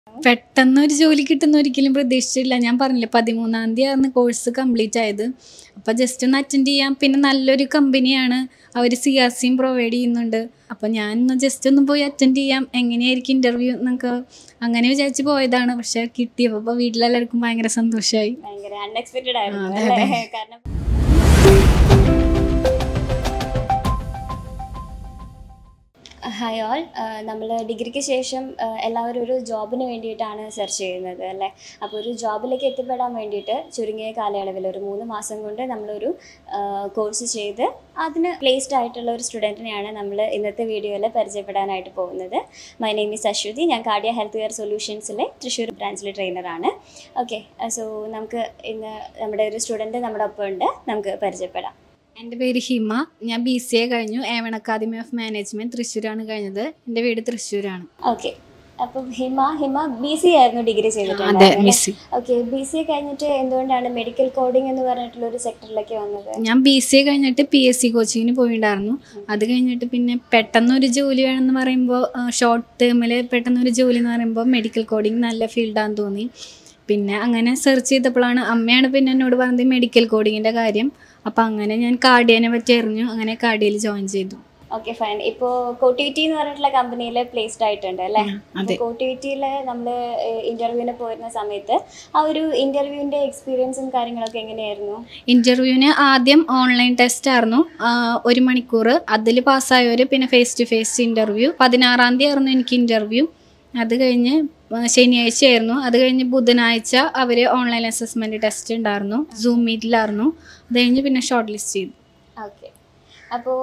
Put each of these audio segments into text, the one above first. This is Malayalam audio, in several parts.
പെട്ടെന്ന് ഒരു ജോലി കിട്ടുന്ന ഒരിക്കലും പ്രതീക്ഷിച്ചില്ല ഞാൻ പറഞ്ഞില്ലേ പതിമൂന്നാം തീയതിയാണ് കോഴ്സ് കംപ്ലീറ്റ് ആയത് അപ്പോൾ ജസ്റ്റ് ഒന്ന് അറ്റൻഡ് ചെയ്യാം പിന്നെ നല്ലൊരു കമ്പനിയാണ് അവർ സി ആർ സിയും പ്രൊവൈഡ് ചെയ്യുന്നുണ്ട് അപ്പോൾ ഞാൻ ഒന്ന് ജസ്റ്റ് ഒന്ന് പോയി അറ്റൻഡ് ചെയ്യാം എങ്ങനെയായിരിക്കും ഇൻ്റർവ്യൂ എന്നൊക്കെ അങ്ങനെ വിചാരിച്ച് പോയതാണ് പക്ഷെ കിട്ടിയപ്പോൾ വീട്ടിലെല്ലാവർക്കും ഭയങ്കര സന്തോഷമായി ഭയങ്കര അൺഎക്സ്പെക്റ്റഡ് ആയിരുന്നു അതെ, അല്ലേ കാരണം ഹായ് ഓൾ നമ്മൾ ഡിഗ്രിക്ക് ശേഷം ആ, എല്ലാവരും ഒരു ജോബിന് വേണ്ടിയിട്ടാണ് സെർച്ച് ചെയ്യുന്നത് അല്ലേ അപ്പോൾ ഒരു ജോബിലേക്ക് എത്തിപ്പെടാൻ വേണ്ടിയിട്ട് ചുരുങ്ങിയ കാലയളവിൽ ഒരു മൂന്ന് മാസം കൊണ്ട് നമ്മളൊരു കോഴ്സ് ചെയ്ത് അതിന് പ്ലേസ്ഡ് ആയിട്ടുള്ള ഒരു സ്റ്റുഡൻറ്റിനെയാണ് നമ്മൾ ഇന്നത്തെ വീഡിയോയിൽ പരിചയപ്പെടാനായിട്ട് പോകുന്നത് മൈ നെയിം ഈസ് അശ്വതി ഞാൻ കാർഡിയ ഹെൽത്ത് കെയർ സൊല്യൂഷൻസിലെ തൃശ്ശൂർ ബ്രാഞ്ചിലെ ട്രെയിനറാണ് ഓക്കെ സോ നമുക്ക് ഇന്ന് നമ്മുടെ ഒരു സ്റ്റുഡൻറ്റ് നമ്മുടെ ഒപ്പം ഉണ്ട് നമുക്ക് പരിചയപ്പെടാം എൻ്റെ പേര് ഹിമ ഞാൻ ബി സി എ കഴിഞ്ഞു ഏവൺ അക്കാദമി ഓഫ് മാനേജ്മെൻറ്റ് തൃശ്ശൂരാണ് കഴിഞ്ഞത് എൻ്റെ വീട് തൃശ്ശൂരാണ് ഓക്കെ അപ്പം ഹിമ ഹിമ ബി സി ആയിരുന്നു ഡിഗ്രി അതെ ചെയ്തിട്ടുണ്ട് B C okay B C A കഴിഞ്ഞിട്ട് എന്തുകൊണ്ടാണ് മെഡിക്കൽ കോഡിംഗ് എന്ന് പറഞ്ഞിട്ടുള്ള ഒരു സെക്ടറിലേക്ക് വന്നത് ഞാൻ ബി സി എ കഴിഞ്ഞിട്ട് പി എസ് സി കോച്ചിങ്ങിന് പോയിട്ടുണ്ടായിരുന്നു അത് കഴിഞ്ഞിട്ട് പിന്നെ പെട്ടെന്ന് ഒരു ജോലി വേണമെന്ന് പറയുമ്പോൾ ഷോർട്ട് ടേമിൽ പെട്ടെന്ന് ഒരു ജോലി എന്ന് പറയുമ്പോൾ മെഡിക്കൽ കോഡിങ് നല്ല ഫീൽഡാന്ന് തോന്നി പിന്നെ അങ്ങനെ സെർച്ച് ചെയ്തപ്പോഴാണ് അമ്മയാണ് പിന്നെ എന്നോട് പറഞ്ഞത് മെഡിക്കൽ കോഡിങ്ങിൻ്റെ കാര്യം അപ്പോൾ അങ്ങനെ ഞാൻ കാർഡിയനെ പറ്റി അറിഞ്ഞു അങ്ങനെ കാർഡിയയിൽ ജോയിൻ ചെയ്തു ഓക്കെ ഫൈൻ ഇപ്പോൾ കോട്ടിവിറ്റി എന്ന് പറഞ്ഞിട്ടുള്ള കമ്പനിയിൽ പ്ലേസ്ഡ് ആയിട്ടുണ്ട് അല്ലേ അതെ കോട്ടിവിറ്റിയിൽ നമ്മൾ ഇന്റർവ്യൂവിന് പോയിരുന്ന സമയത്ത് ആ ഒരു ഇന്റർവ്യൂവിന്റെ എക്സ്പീരിയൻസും കാര്യങ്ങളൊക്കെ എങ്ങനെയായിരുന്നു ഇൻ്റർവ്യൂവിന് ആദ്യം ഓൺലൈൻ ടെസ്റ്റ് ആയിരുന്നു ആ, ഒരു മണിക്കൂർ അതിൽ പാസ്സായവർ പിന്നെ ഫേസ് ടു ഫേസ് ഇൻ്റർവ്യൂ പതിനാറാം തീയതി ആയിരുന്നു എനിക്ക് ഇൻ്റർവ്യൂ അത് കഴിഞ്ഞ് ആ, ശനിയാഴ്ചയായിരുന്നു അത് കഴിഞ്ഞ് ബുധനാഴ്ച അവർ ഓൺലൈൻ അസസ്മെൻറ്റ് ടെസ്റ്റ് ഉണ്ടായിരുന്നു സൂം മീറ്റിലായിരുന്നു അത് കഴിഞ്ഞ് പിന്നെ ഷോർട്ട് ലിസ്റ്റ് ചെയ്തു ഓക്കെ അപ്പോൾ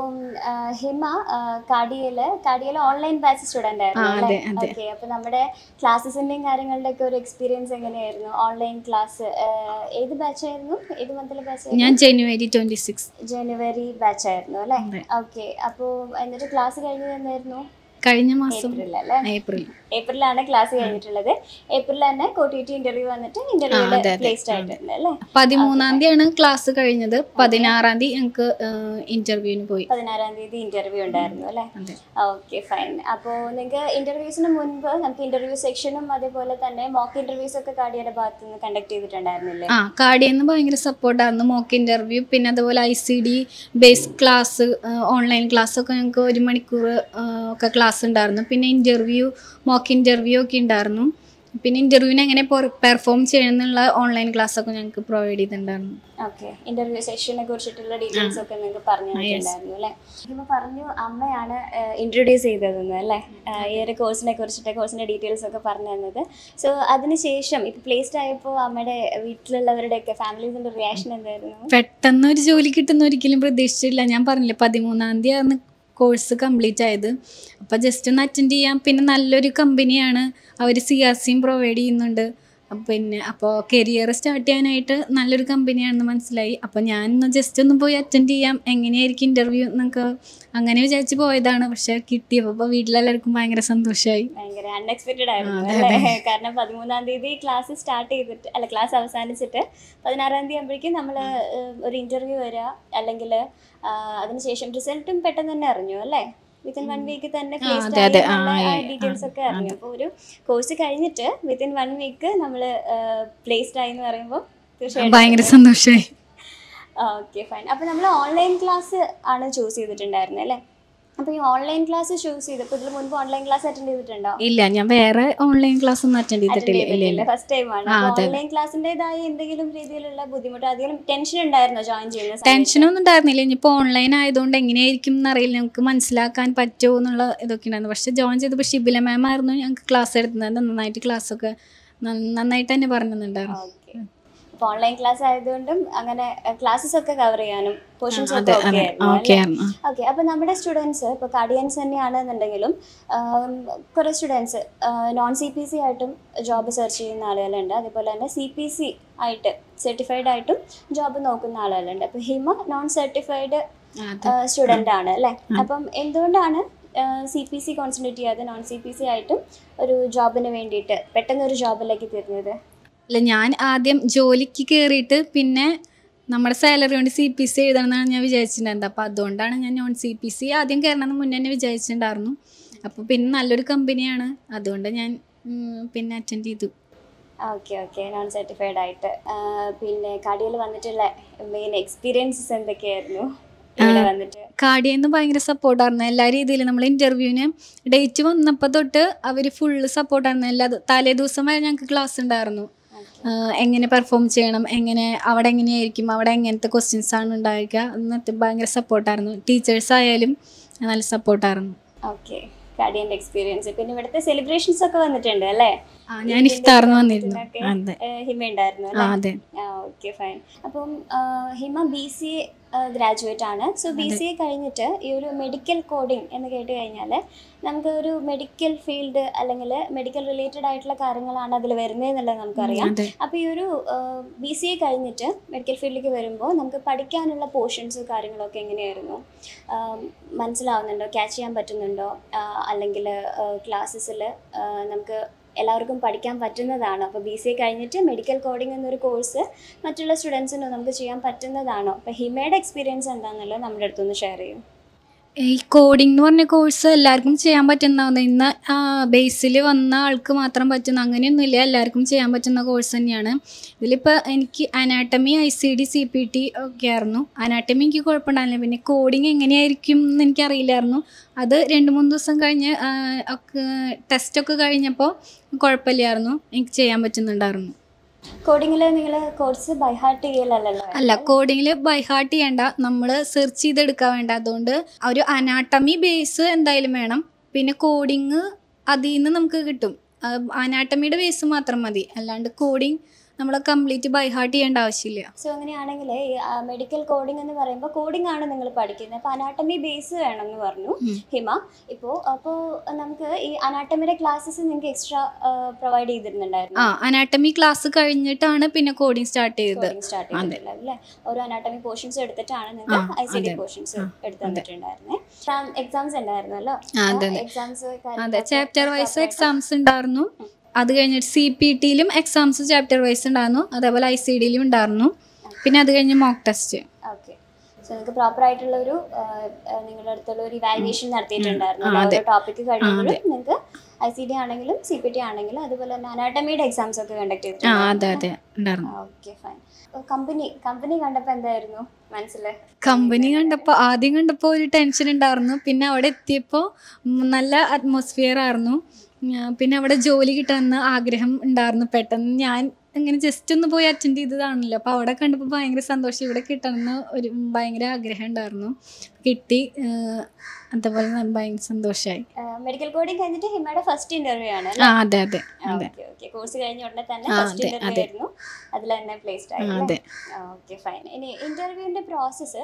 ഹിമ കാഡിയയിൽ കാഡിയയിൽ ഓൺലൈൻ ബാച്ച് സ്റ്റുഡൻ്റ് ആ, ആയിരുന്നു അതെ, അല്ലേ അതെ. ഓക്കെ അപ്പോൾ നമ്മുടെ ക്ലാസ്സസിൻ്റെയും കാര്യങ്ങളുടെ ഒക്കെ ഒരു എക്സ്പീരിയൻസ് എങ്ങനെയായിരുന്നു ഓൺലൈൻ ക്ലാസ് ഏത് ബാച്ച് ആയിരുന്നു ഏത് മന്തിലെ ബാച്ച് ഞാൻ ജനുവരി ട്വൻറ്റി സിക്സ് ജനുവരി ബാച്ച് ആയിരുന്നു അല്ലേ അതെ. ഓക്കെ അപ്പോൾ എന്നിട്ട് ക്ലാസ് കഴിഞ്ഞത് എന്നായിരുന്നു കഴിഞ്ഞ മാസം ഏപ്രിൽ അല്ലേ ഏപ്രിൽ ഏപ്രിലാണ് ക്ലാസ് കഴിഞ്ഞിട്ടുള്ളത് ഏപ്രിൽ തന്നെ കോട്ടിവിറ്റി ഇന്റർവ്യൂ വന്നിട്ട് ആ, ഇന്റർവ്യൂവിൽ അതെ, അതെ. പ്ലേസ്ഡ് ആയിട്ടുണ്ട് അല്ലേ പതിമൂന്നാം തീയതിയാണ് ക്ലാസ് കഴിഞ്ഞത് പതിനാറാം തീയതി ഞങ്ങൾക്ക് ഇൻ്റർവ്യൂവിന് പോയി പതിനാറാം തീയതി ഇന്റർവ്യൂ ഉണ്ടായിരുന്നു അല്ലേ അതെ ഓക്കെ ഫൈൻ അപ്പോൾ നിങ്ങൾക്ക് ഇന്റർവ്യൂസിന് മുൻപ് നമുക്ക് ഇന്റർവ്യൂ സെക്ഷനും അതേപോലെ തന്നെ മോക്ക് ഇന്റർവ്യൂസ് ഒക്കെ കാടിയുടെ ഭാഗത്ത് നിന്ന് കണ്ടക്ട് ചെയ്തിട്ടുണ്ടായിരുന്നില്ലേ ആ കാർഡിയെന്ന് ഭയങ്കര സപ്പോർട്ടായിരുന്നു മോക്ക് ഇൻ്റർവ്യൂ പിന്നെ അതുപോലെ I C D base class online class ഒക്കെ ഞങ്ങൾക്ക് ഒരു മണിക്കൂർ ആ, ഒക്കെ ക്ലാസ് ഉണ്ടായിരുന്നു പിന്നെ ഇൻ്റർവ്യൂ മോക്ക് ഇൻ്റർവ്യൂ ഒക്കെ ഉണ്ടായിരുന്നു പിന്നെ ഇൻ്റർവ്യൂവിന് എങ്ങനെ പെർഫോം ചെയ്യണമെന്നുള്ള ഓൺലൈൻ ക്ലാസ് ഒക്കെ ഞങ്ങൾക്ക് പ്രൊവൈഡ് ചെയ്തിട്ടുണ്ടായിരുന്നു ഓക്കെ ഇന്റർവ്യൂ സെക്ഷനെ കുറിച്ചിട്ടുള്ള ഡീറ്റെയിൽസ് ഒക്കെ നിങ്ങൾക്ക് പറഞ്ഞു തന്നിട്ടുണ്ടായിരുന്നു അല്ലേ ഹിമ പറഞ്ഞു അമ്മയാണ് ഇൻട്രൊഡ്യൂസ് ചെയ്തതെന്ന് അല്ലേ ആ, ഈ ഒരു കോഴ്സിനെ കുറിച്ചിട്ട് കോഴ്സിന്റെ ഡീറ്റെയിൽസ് ഒക്കെ പറഞ്ഞു തന്നത് സോ അതിനുശേഷം ഇപ്പൊ പ്ലേസ്ഡ് ആയപ്പോൾ അമ്മയുടെ വീട്ടിലുള്ളവരുടെ ഒക്കെ ഫാമിലീസിന്റെ റിയാക്ഷൻ എന്തായിരുന്നു പെട്ടെന്ന് ഒരു ജോലി കിട്ടുന്ന ഒരിക്കലും പ്രതീക്ഷിച്ചില്ല ഞാൻ പറഞ്ഞില്ലേ പതിമൂന്നാം തീയതിയാണ് കോഴ്സ് കംപ്ലീറ്റ് ആയത് അപ്പോൾ ജസ്റ്റ് ഒന്ന് അറ്റൻഡ് ചെയ്യാം പിന്നെ നല്ലൊരു കമ്പനിയാണ് അവർ സി ആർ സിയും പ്രൊവൈഡ് ചെയ്യുന്നുണ്ട് അപ്പൊ പിന്നെ അപ്പോൾ കരിയർ സ്റ്റാർട്ട് ചെയ്യാനായിട്ട് നല്ലൊരു കമ്പനിയാണെന്ന് മനസ്സിലായി അപ്പോൾ ഞാനൊന്ന് ജസ്റ്റ് ഒന്ന് പോയി അറ്റൻഡ് ചെയ്യാം എങ്ങനെയായിരിക്കും ഇൻ്റർവ്യൂ എന്നൊക്കെ അങ്ങനെ വിചാരിച്ച് പോയതാണ് പക്ഷേ കിട്ടിയപ്പോൾ വീട്ടിലെല്ലാവർക്കും ഭയങ്കര സന്തോഷമായി ഭയങ്കര അൺഎക്സ്പെക്റ്റഡ് ആയിരുന്നു അതെ, അല്ലേ കാരണം പതിമൂന്നാം തീയതി ക്ലാസ് സ്റ്റാർട്ട് ചെയ്തിട്ട് അല്ല ക്ലാസ് അവസാനിച്ചിട്ട് പതിനാറാം തീയതി ആകുമ്പോഴേക്കും നമ്മൾ ഒരു ഇന്റർവ്യൂ വരിക അല്ലെങ്കിൽ അതിനുശേഷം റിസൾട്ടും പെട്ടെന്ന് തന്നെ അറിഞ്ഞു അല്ലേ വിത്തിൻ വൺ വീക്ക് തന്നെ ആ, അതെ, അതെ. ആ, ആയി. ഡീറ്റെയിൽസ് ഒക്കെ ആ, അറിഞ്ഞു അപ്പോൾ ഒരു കോഴ്സ് കഴിഞ്ഞിട്ട് വിത്തിൻ വൺ വീക്ക് നമ്മൾ പ്ലേസ്ഡ് ആയി എന്ന് പറയുമ്പോൾ ഭയങ്കര സന്തോഷമായി ഓക്കെ ഫൈൻ അപ്പോൾ നമ്മൾ ഓൺലൈൻ ക്ലാസ് ആണ് ചൂസ് ചെയ്തിട്ടുണ്ടായിരുന്നത് അല്ലേ അപ്പോൾ ഈ ഓൺലൈൻ ക്ലാസ് ചൂസ് ചെയ്തപ്പോൾ ഇതിന് മുൻപ് ഓൺലൈൻ ക്ലാസ് അറ്റൻഡ് ചെയ്തിട്ടുണ്ടോ ഇല്ല ഞാൻ വേറെ ഓൺലൈൻ ക്ലാസ് ഒന്നും അറ്റൻഡ് ചെയ്തിട്ടില്ല ഇല്ല ഇല്ല ഫസ്റ്റ് ടൈം ആണ് ആ, അതെ, അതെ. ഓൺലൈൻ ക്ലാസ്സിൻ്റെതായ എന്തെങ്കിലും രീതിയിലുള്ള ബുദ്ധിമുട്ട് അധികം ടെൻഷൻ ഉണ്ടായിരുന്നോ ജോയിൻ ചെയ്യുന്ന സമയത്ത്? ടെൻഷനൊന്നും ഉണ്ടായിരുന്നില്ല ഇനിയിപ്പോൾ ഓൺലൈൻ ആയതുകൊണ്ട് എങ്ങനെയായിരിക്കും എന്നറിയില്ല നമുക്ക് മനസ്സിലാക്കാൻ പറ്റുമോ എന്നുള്ള ഇതൊക്കെ ഉണ്ടായിരുന്നു പക്ഷെ ജോയിൻ ചെയ്തപ്പോൾ ഷിബില മാം ആയിരുന്നു ഞങ്ങൾക്ക് ക്ലാസ് എടുക്കുന്നത് നന്നായിട്ട് ക്ലാസ്സൊക്കെ നന്നായിട്ട് തന്നെ പറഞ്ഞു തന്നിട്ടുണ്ടായിരുന്നു ഓക്കെ അപ്പോൾ ഓൺലൈൻ ക്ലാസ് ആയതുകൊണ്ടും അങ്ങനെ ക്ലാസ്സസ് ഒക്കെ കവർ ചെയ്യാനും പോർഷൻസ് അതെ ഒക്കെ അതെ ഓക്കെ ഓക്കെ ആയിരുന്നു ഓക്കെ അപ്പോൾ നമ്മുടെ സ്റ്റുഡൻസ് ഇപ്പോൾ കാർഡിയൻസ് തന്നെയാണെന്നുണ്ടെങ്കിലും ആം, കുറേ students non C P C ആയിട്ടും ജോബ് സെർച്ച് ചെയ്യുന്ന ആളുകളുണ്ട് അതേപോലെ തന്നെ സി പി സി ആയിട്ട് സർട്ടിഫൈഡ് ആയിട്ടും ജോബ് നോക്കുന്ന ആളുകളുണ്ട് അപ്പോൾ ഹിമ നോൺ സർട്ടിഫൈഡ് അതെ സ്റ്റുഡൻ്റ് ആണ് അല്ലേ അപ്പം എന്തുകൊണ്ടാണ് സി പി സി കോൺസെൻട്രേറ്റ് ചെയ്യാതെ നോൺ സി പി സി ആയിട്ടും ഒരു ജോബിന് വേണ്ടിയിട്ട് പെട്ടെന്ന് ഒരു ജോബിലേക്ക് തിരിഞ്ഞത് അല്ല ഞാൻ ആദ്യം ജോലിക്ക് കയറിയിട്ട് പിന്നെ നമ്മുടെ സാലറി കൊണ്ട് സി പി സി എഴുതണം എന്നാണ് ഞാൻ വിചാരിച്ചിട്ടുണ്ടായിരുന്നത് അപ്പോൾ അതുകൊണ്ടാണ് ഞാൻ നോൺ സി പി സി ആദ്യം കയറണമെന്ന് മുന്നേ തന്നെ വിചാരിച്ചിട്ടുണ്ടായിരുന്നു അപ്പോൾ പിന്നെ നല്ലൊരു കമ്പനിയാണ് അതുകൊണ്ട് ഞാൻ ഉം, പിന്നെ അറ്റൻഡ് ചെയ്തു ഓക്കെ ഓക്കെ നോൺ സർട്ടിഫൈഡ് ആയിട്ട് ആ, പിന്നെ കടിയിൽ വന്നിട്ടുള്ള മെയിൻ എക്സ്പീരിയൻസസ് എന്തൊക്കെയായിരുന്നു ഇവിടെ വന്നിട്ട് കാടിയെന്ന് ഭയങ്കര സപ്പോർട്ടായിരുന്നു എല്ലാ രീതിയിലും നമ്മൾ ഇൻ്റർവ്യൂവിന് ഡേറ്റ് വന്നപ്പോൾ തൊട്ട് അവർ ഫുള്ള് സപ്പോർട്ടായിരുന്നു എല്ലാ ദി- തലേ ദിവസം വരെ ഞങ്ങൾക്ക് ക്ലാസ് ഉണ്ടായിരുന്നു ആഹ് എങ്ങനെ പെർഫോം ചെയ്യണം എങ്ങനെ അവിടെ എങ്ങനെയായിരിക്കും അവിടെ എങ്ങനത്തെ ക്വസ്റ്റ്യൻസ് ആണ് ഉണ്ടായിരിക്കുക എന്നൊക്കെ ഭയങ്കര സപ്പോർട്ടായിരുന്നു ടീച്ചേഴ്സ് ആയാലും നല്ല സപ്പോർട്ടായിരുന്നു ഓക്കെ കടിയൻ്റെ എക്സ്പീരിയൻസ് പിന്നെ ഇവിടുത്തെ സെലിബ്രേഷൻസ് ഒക്കെ വന്നിട്ടുണ്ട് അല്ലേ ആ ഞാൻ ഇഫ്താറിന് വന്നിരുന്നു ഒക്കെ, അതെ ഏഹ്, ഹിമ ഉണ്ടായിരുന്നു ആ അല്ലേ അതെ ഓക്കെ ഫൈൻ അപ്പം ആ, Hima B C A graduate ആണ് സോ ബി സി എ കഴിഞ്ഞിട്ട് ഈ ഒരു മെഡിക്കൽ കോഡിംഗ് എന്ന് കേട്ട് കഴിഞ്ഞാൽ നമുക്ക് ഒരു മെഡിക്കൽ ഫീൽഡ് അല്ലെങ്കിൽ മെഡിക്കൽ റിലേറ്റഡ് ആയിട്ടുള്ള കാര്യങ്ങളാണ് അതിൽ വരുന്നതെന്നുള്ളത് നമുക്കറിയാം അതെ അപ്പോൾ ഈ ഒരു ബി സി എ കഴിഞ്ഞിട്ട് മെഡിക്കൽ ഫീൽഡിലേക്ക് വരുമ്പോൾ നമുക്ക് പഠിക്കാനുള്ള പോർഷൻസ് കാര്യങ്ങളൊക്കെ എങ്ങനെയായിരുന്നു ആം, മനസ്സിലാവുന്നുണ്ടോ ക്യാച്ച് ചെയ്യാൻ പറ്റുന്നുണ്ടോ അല്ലെങ്കിൽ ക്ലാസ്സസിൽ നമുക്ക് എല്ലാവർക്കും പഠിക്കാൻ പറ്റുന്നതാണോ അപ്പോൾ ബി സി എ കഴിഞ്ഞിട്ട് മെഡിക്കൽ കോഡിംഗ് എന്നൊരു കോഴ്സ് മറ്റുള്ള സ്റ്റുഡൻസിനും നമുക്ക് ചെയ്യാൻ പറ്റുന്നതാണോ അപ്പോൾ ഹിമയുടെ എക്സ്പീരിയൻസ് എന്താണെന്നുള്ളത് നമ്മുടെ അടുത്തൊന്ന് ഷെയർ ചെയ്യും ഈ കോഡിംഗ് എന്ന് പറഞ്ഞ കോഴ്സ് എല്ലാവർക്കും ചെയ്യാൻ പറ്റുന്ന ഇന്ന് ബേസിൽ വന്ന ആൾക്ക് മാത്രം പറ്റുന്ന അങ്ങനെയൊന്നുമില്ല എല്ലാവർക്കും ചെയ്യാൻ പറ്റുന്ന കോഴ്സ് തന്നെയാണ് ഇതിലിപ്പോൾ എനിക്ക് anatomy I C D C P T ഒക്കെ ആയിരുന്നു അനാട്ടമി എനിക്ക് കുഴപ്പമുണ്ടായിരുന്നില്ല പിന്നെ കോഡിംഗ് എങ്ങനെയായിരിക്കും എന്ന് എനിക്കറിയില്ലായിരുന്നു അത് രണ്ട് മൂന്ന് ദിവസം കഴിഞ്ഞ് ആ, ഒക്കെ ടെസ്റ്റൊക്കെ കഴിഞ്ഞപ്പോൾ കുഴപ്പമില്ലായിരുന്നു എനിക്ക് ചെയ്യാൻ പറ്റുന്നുണ്ടായിരുന്നു കോഡിങ്ങിൽ നിങ്ങൾ കോഴ്സ് ബൈ ഹാർട്ട് ചെയ്യലല്ലോ അല്ല കോഡിങ്ങിൽ ബൈ ഹാർട്ട് ചെയ്യണ്ട നമ്മൾ സെർച്ച് ചെയ്തെടുക്കാൻ വേണ്ട അതുകൊണ്ട് ഒരു അനാട്ടമി ബേസ് എന്തായാലും വേണം പിന്നെ കോഡിങ് അതിൽ നിന്ന് നമുക്ക് കിട്ടും അനാട്ടമിയുടെ ബേസ് മാത്രം മതി അല്ലാണ്ട് കോഡിങ് നമ്മൾ കംപ്ലീറ്റ് ബൈ ഹാർട്ട് ചെയ്യേണ്ട ആവശ്യമില്ല സോ അങ്ങനെയാണെങ്കിൽ ഈ മെഡിക്കൽ കോഡിംഗ് എന്ന് പറയുമ്പോൾ കോഡിംഗ് ആണ് നിങ്ങൾ പഠിക്കുന്നത് അപ്പോൾ അനാട്ടമി ബേസ് വേണം എന്ന് പറഞ്ഞു ഉം. ഹിമ ഇപ്പോൾ അപ്പോൾ നമുക്ക് ഈ അനാട്ടമിയുടെ ക്ലാസ്സസ് നിങ്ങൾക്ക് എക്സ്ട്രാ പ്രൊവൈഡ് ചെയ്തിരുന്നുണ്ടായിരുന്നു ആ അനാട്ടമി ക്ലാസ് കഴിഞ്ഞിട്ടാണ് പിന്നെ കോഡിങ് സ്റ്റാർട്ട് ചെയ്തത് കോഡിംഗ് സ്റ്റാർട്ട് ചെയ്തിട്ടില്ല അല്ലേ ഓരോ അനാട്ടമി പോർഷൻസ് എടുത്തിട്ടാണ് ആ, നിങ്ങൾക്ക് ഐ സി ഡി അതെ. പോർഷൻസ് ആ, എടുത്തു തന്നിട്ടുണ്ടായിരുന്നേ എക്സാംസ് ഉണ്ടായിരുന്നല്ലോ ആ, അതെ അതെ എക്സാംസ് അതെ ചാപ്റ്റർ വൈസ് എക്സാംസ് ഉണ്ടായിരുന്നു അത് കഴിഞ്ഞിട്ട് സി പി ടിയിലും എക്സാംസ് ചാപ്റ്റർ വൈസ് ഉണ്ടായിരുന്നു അതേപോലെ ഐ സി ഡിയിലും ഉണ്ടായിരുന്നു പിന്നെ അത് കഴിഞ്ഞ് മോക്ക് ടെസ്റ്റ് ഓക്കെ സോ നിങ്ങൾക്ക് പ്രോപ്പർ ആയിട്ടുള്ള ഒരു ആ, ആ, നിങ്ങളുടെ അടുത്തുള്ള ഒരു ഇവാലുവേഷൻ നടത്തിയിട്ടുണ്ടായിരുന്നു ആ, അല്ലേ? അതെ. ഓരോ ടോപ്പിക്ക് കഴിയുമ്പോഴും അതെ. നിങ്ങൾക്ക് ഐ സി ഡി ആണെങ്കിലും സി പി ടി ആണെങ്കിലും അതുപോലെ തന്നെ അനാട്ടമിയുടെ എക്സാംസ് ഒക്കെ കണ്ടക്ട് ആ അതെ അതെ ഉണ്ടായിരുന്നു ഓക്കെ ഫൈൻ കമ്പനി കമ്പനി കണ്ടപ്പോൾ എന്തായിരുന്നു മനസ്സിൽ കമ്പനി കണ്ടപ്പോൾ ആദ്യം കണ്ടപ്പോൾ ഒരു ടെൻഷൻ ഉണ്ടായിരുന്നു പിന്നെ അവിടെ എത്തിയപ്പോൾ നല്ല അറ്റ്മോസ്ഫിയർ ആയിരുന്നു ഞാൻ- പിന്നെ അവിടെ ജോലി കിട്ടണമെന്ന് ആഗ്രഹം ഉണ്ടായിരുന്നു പെട്ടെന്ന് ഞാൻ ഇങ്ങനെ ജസ്റ്റ് ഒന്ന് പോയി അറ്റൻഡ് ചെയ്തതാണല്ലോ അപ്പോൾ അവിടെ കണ്ടപ്പോൾ ഭയങ്കര സന്തോഷം ഇവിടെ കിട്ടണമെന്ന് ഒരു ഭയങ്കര ആഗ്രഹം ഉണ്ടായിരുന്നു കിട്ടി ആഹ് അതേപോലെ ന- ഭയങ്കര സന്തോഷമായി മെഡിക്കൽ കോഡിംഗ് കഴിഞ്ഞിട്ട് ഹിമയുടെ ഫസ്റ്റ് ഇന്റർവ്യൂ ആണ് ആ അതെ അതെ അതെ ഓക്കെ ഓക്കെ കോഴ്സ് കഴിഞ്ഞ ഉടനെ തന്നെ ആ, ഫസ്റ്റ് അതെ, ഇന്റർവ്യൂ അതെ. ആയിരുന്നു അതിൽ തന്നെ പ്ലേസ്ഡ് ആ, ആയി അതെ ഓക്കെ ഫൈൻ ഇനി ഇന്റർവ്യൂവിന്റെ പ്രോസസ്സ്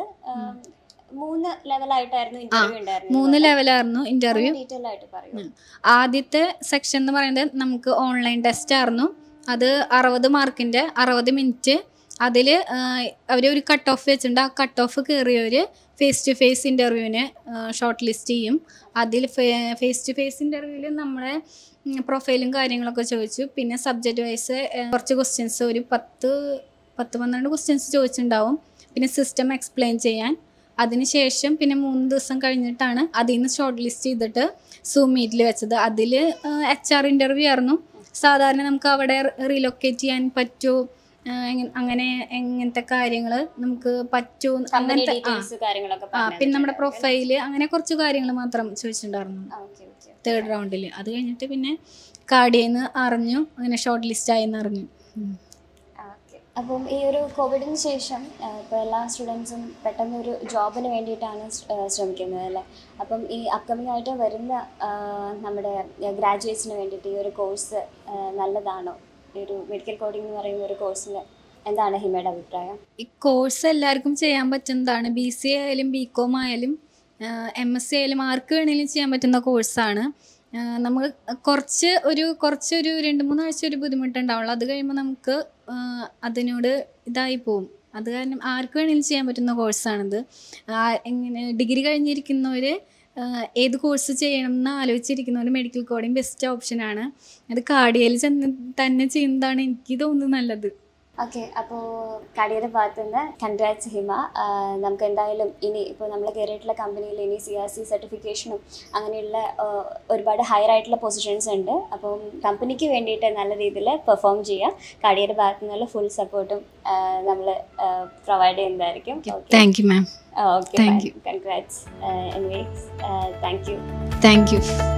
മൂന്ന് ലെവലായിട്ടായിരുന്നു ഇന്റർവ്യൂ ഉണ്ടായിരുന്നത് മൂന്ന് ലെവലായിരുന്നു ഇൻ്റർവ്യൂ ഡീറ്റെയിൽ ആയിട്ട് പറയൂ ആദ്യത്തെ സെക്ഷൻ എന്ന് പറയുന്നത് നമുക്ക് ഓൺലൈൻ ടെസ്റ്റ് ആയിരുന്നു അത് അറുപത് മാർക്കിൻ്റെ അറുപത് മിനിറ്റ് അതിൽ അവർ ഒരു കട്ട് ഓഫ് വെച്ചിട്ടുണ്ട് ആ കട്ട് ഓഫ് കയറിയവർ ഫേസ് ടു ഫേസ് ഇൻ്റർവ്യൂവിന് ഷോർട്ട് ലിസ്റ്റ് ചെയ്യും അതിൽ ഫേസ് ടു ഫേസ് ഇൻ്റർവ്യൂവിൽ നമ്മളെ പ്രൊഫൈലും കാര്യങ്ങളൊക്കെ ചോദിച്ചു പിന്നെ സബ്ജക്റ്റ് വൈസ് കുറച്ച് ക്വസ്റ്റ്യൻസ് ഒരു പത്ത് പത്ത് പന്ത്രണ്ട് ക്വസ്റ്റ്യൻസ് ചോദിച്ചിട്ടുണ്ടാവും പിന്നെ സിസ്റ്റം എക്സ്പ്ലെയിൻ ചെയ്യാൻ അതിനുശേഷം പിന്നെ മൂന്ന് ദിവസം കഴിഞ്ഞിട്ടാണ് അതിൽ നിന്ന് ഷോർട്ട് ലിസ്റ്റ് ചെയ്തിട്ട് സൂം മീറ്റിൽ വെച്ചത് അതിൽ എച്ച് ആർ ഇൻ്റർവ്യൂ ആയിരുന്നു സാധാരണ നമുക്ക് അവിടെ റീലൊക്കേറ്റ് ചെയ്യാൻ പറ്റുമോ ആഹ് എങ്ങ- അങ്ങനെ എങ്ങനത്തെ കാര്യങ്ങൾ നമുക്ക് പറ്റുമോ കമ്പനി അങ്ങനത്തെ ആ ഡീറ്റെയിൽസ് കാര്യങ്ങളൊക്കെ ആ പിന്നെ നമ്മുടെ പ്രൊഫൈല് അങ്ങനെ കുറച്ച് കാര്യങ്ങൾ മാത്രം ചോദിച്ചിട്ടുണ്ടായിരുന്നു ഓക്കെ ഓക്കെ തേർഡ് റൗണ്ടിൽ അത് കഴിഞ്ഞിട്ട് പിന്നെ കാർഡിയെന്ന് അറിഞ്ഞു അങ്ങനെ ഷോർട്ട് ലിസ്റ്റ് ആയെന്ന് അറിഞ്ഞു ഉം. ഓക്കെ അപ്പം ഈ ഒരു കോവിഡിന് ശേഷം ഇപ്പോൾ എല്ലാ സ്റ്റുഡൻസും പെട്ടെന്ന് ഒരു ജോബിന് വേണ്ടിയിട്ടാണ് സ്- ആ, ശ്രമിക്കുന്നത് അല്ലേ അപ്പം ഈ അപ്കമിങ് ആയിട്ട് വരുന്ന ആ, നമ്മുടെ ഗ്രാജുവേറ്റ്സിന് വേണ്ടിയിട്ട് ഈ ഒരു കോഴ്സ് നല്ലതാണോ ഈ ഒരു മെഡിക്കൽ കോഡിംഗ് എന്ന് പറയുന്ന ഒരു കോഴ്സിന് എന്താണ് ഹിമയുടെ അഭിപ്രായം ഈ കോഴ്സ് എല്ലാവർക്കും ചെയ്യാൻ പറ്റുന്നതാണ് ബി സി എ ആയാലും ബി കോം ആയാലും എം എസ് സി ആയാലും ആർക്ക് വേണമെങ്കിലും ചെയ്യാൻ പറ്റുന്ന കോഴ്സാണ് നമുക്ക് കുറച്ച് ഒരു കുറച്ചൊരു രണ്ട് മൂന്നാഴ്ച ഒരു ബുദ്ധിമുട്ടുണ്ടാവുള്ളൂ അത് കഴിയുമ്പോൾ നമുക്ക് ആ, അതിനോട് ഇതായി പോവും അത് കാരണം ആർക്ക് വേണമെങ്കിലും ചെയ്യാൻ പറ്റുന്ന കോഴ്സാണിത് ആ, എങ്ങനെ ഡിഗ്രി കഴിഞ്ഞിരിക്കുന്നവർ ഏത് കോഴ്സ് ചെയ്യണം എന്ന് ആലോചിച്ചിരിക്കുന്നവർ മെഡിക്കൽ കോഡിങ് ബെസ്റ്റ് ഓപ്ഷനാണ് അത് കാർഡിയയിൽ ചെന്ന് തന്നെ ചെയ്യുന്നതാണ് എനിക്ക് തോന്നുന്നത് നല്ലത് ഓക്കെ അപ്പോൾ കടിയുടെ ഭാഗത്തു നിന്ന് കൺഗ്രാറ്റ്സ് ഹിമ ആഹ് നമുക്ക് എന്തായാലും ഇനി ഇപ്പോൾ നമ്മൾ കയറിയിട്ടുള്ള കമ്പനിയിൽ ഇനി സി ആർ സി സർട്ടിഫിക്കേഷനും അങ്ങനെയുള്ള ആഹ് ഒരുപാട് ഹയർ ആയിട്ടുള്ള പൊസിഷൻസ് ഉണ്ട് അപ്പം കമ്പനിക്ക് വേണ്ടിയിട്ട് നല്ല രീതിയിൽ പെർഫോം ചെയ്യുക കടിയുടെ ഭാഗത്തു നിന്നുള്ള ഫുൾ സപ്പോർട്ടും നമ്മൾ പ്രൊവൈഡ് ചെയ്യുന്നതായിരിക്കും okay thank you ma'am okay Thank you. Congrats anyways thank you thank U